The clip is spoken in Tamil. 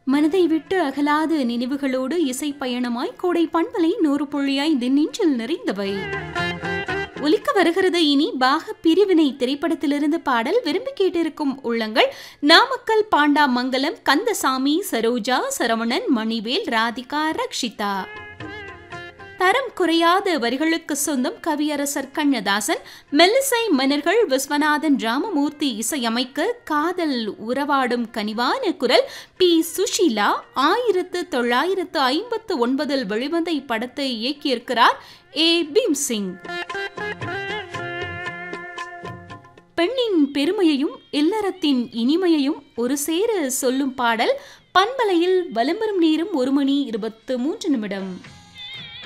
மனதை விட்டு அகலாத நினைவுகளோடு இசை பயணமாய் கோடை பண்பலை நூறு புள்ளியாய் நெஞ்சில் நிறைந்தவை ஒலிக்க வருகிறது இனி பாக பிரிவினை திரைப்படத்திலிருந்து பாடல் விரும்பி கேட்டிருக்கும் உள்ளங்கள் நாமக்கல் பாண்டா மங்கலம் கந்தசாமி சரோஜா சரவணன் மணிவேல் ராதிகா ரக்ஷிதா தரம் குறையாத வரிகளுக்கு சொந்தம் கவியரசர் கண்ணதாசன் மெல்லிசை மன்னர்கள் விஸ்வநாதன் ராமமூர்த்தி இசையமைக்க காதல் உறவாடும் கனிவான குரல் பி சுஷீலா ஆயிரத்து தொள்ளாயிரத்து ஐம்பத்து ஒன்பதில் வெளிவந்த இப்படத்தை இயக்கியிருக்கிறார் ஏ பீம்சிங் பெண்ணின் பெருமையையும் இல்லறத்தின் இனிமையையும் ஒரு சேர சொல்லும் பாடல் பண்பலையில் வலம் வரும் நேரம் ஒரு மணி இருபத்து மூன்று நிமிடம்